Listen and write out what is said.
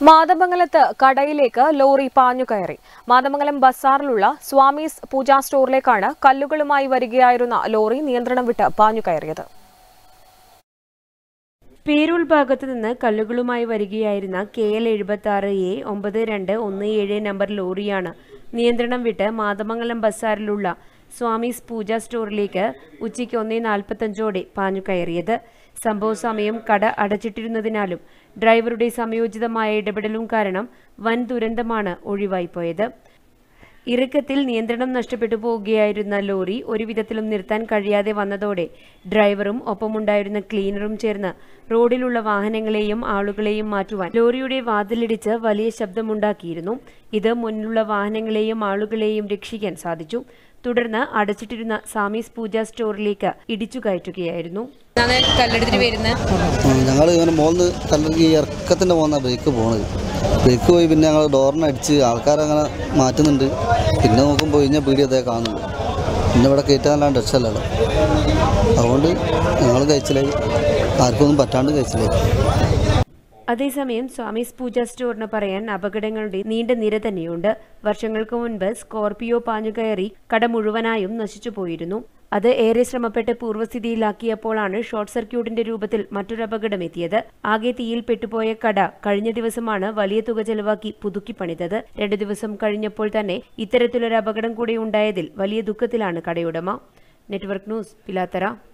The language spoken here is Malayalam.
മാതമംഗലത്ത് കടയിലേക്ക് ലോറി പാഞ്ഞു കയറി മാതമംഗലം ബസാറിലുള്ള സ്വാമീസ് പൂജാ സ്റ്റോറിലേക്കാണ് കല്ലുകളുമായി വരികയായിരുന്ന ലോറി നിയന്ത്രണം വിട്ട് പാഞ്ഞു കയറിയത് പേരൂൾ ഭാഗത്തു നിന്ന് കല്ലുകളുമായി വരികയായിരുന്ന കെ എൽ എഴുപത്തി ആറ് എ ഒമ്പത് രണ്ട് ഒന്ന് ഏഴ് നമ്പർ ലോറിയാണ് നിയന്ത്രണം വിട്ട് മാതമംഗലം ബസാറിലുള്ള സ്വാമീസ് പൂജ സ്റ്റോറിലേക്ക് ഉച്ചയ്ക്ക് ഒന്നേ നാൽപ്പത്തഞ്ചോടെ പാഞ്ഞു കയറിയത് സംഭവ സമയം കട അടച്ചിട്ടിരുന്നതിനാലും ഡ്രൈവറുടെ സംയോജിതമായ ഇടപെടലും കാരണം വൻ ദുരന്തമാണ് ഒഴിവായിപ്പോയത് ഇറുക്കത്തിൽ നിയന്ത്രണം നഷ്ടപ്പെട്ടു പോവുകയായിരുന്ന ലോറി ഒരു വിധത്തിലും നിർത്താൻ കഴിയാതെ വന്നതോടെ ഡ്രൈവറും ഒപ്പമുണ്ടായിരുന്ന ക്ലീനറും ചേർന്ന് റോഡിലുള്ള വാഹനങ്ങളെയും ആളുകളെയും മാറ്റുവാൻ ലോറിയുടെ വാതിലിടിച്ച് വലിയ ശബ്ദമുണ്ടാക്കിയിരുന്നു ഇത് മുന്നിലുള്ള വാഹനങ്ങളെയും ആളുകളെയും രക്ഷിക്കാൻ സാധിച്ചു തുടർന്ന് അടച്ചിട്ടിരുന്ന സാമീസ് പൂജ സ്റ്റോറിലേക്ക് ഇടിച്ചു കയറ്റുകയായിരുന്നു കല്ലെടുത്തിട്ട് വരുന്നത് ഞങ്ങൾ ഇങ്ങനെ മോളിന്ന് കല്ലി ഇറക്കത്തിൻ്റെ പോകുന്ന ബ്രേക്ക് പോണത് ബ്രേക്ക് പോയി പിന്നെ ഞങ്ങൾ ഡോറിനടിച്ച് ആൾക്കാരങ്ങനെ മാറ്റുന്നുണ്ട് പിന്നെ നോക്കുമ്പോൾ ഇഞ്ഞ പീടി അതേ കാണുന്നുണ്ട് പിന്നെ ഇവിടെ കയറ്റാനല്ലാണ്ട് രക്ഷമല്ലല്ലോ അതുകൊണ്ട് ഞങ്ങൾ കഴിച്ചിലായി ആർക്കൊന്നും പറ്റാണ്ട് കഴിച്ചിലായി അതേസമയം സ്വാമീസ് പൂജ സ്റ്റോറിന് പറയാൻ അപകടങ്ങളുടെ നീണ്ട നിര തന്നെയുണ്ട് വർഷങ്ങൾക്ക് മുൻപ് സ്കോർപിയോ പാഞ്ഞുകയറി കട മുഴുവനായും നശിച്ചു പോയിരുന്നു അത് ഏറെ ശ്രമപ്പെട്ട് പൂർവ്വസ്ഥിതിയിലാക്കിയപ്പോഴാണ് ഷോർട്ട് സർക്യൂട്ടിന്റെ രൂപത്തിൽ മറ്റൊരു അപകടം എത്തിയത് ആകെ തീയിൽ പെട്ടുപോയ കട കഴിഞ്ഞ ദിവസമാണ് വലിയ തുക ചെലവാക്കി പുതുക്കി പണിതത് രണ്ടു ദിവസം കഴിഞ്ഞപ്പോൾ തന്നെ ഇത്തരത്തിലൊരു അപകടം കൂടി ഉണ്ടായതിൽ വലിയ ദുഃഖത്തിലാണ് കടയുടമ നെറ്റ്വർക്ക് ന്യൂസ് പിലാത്തറ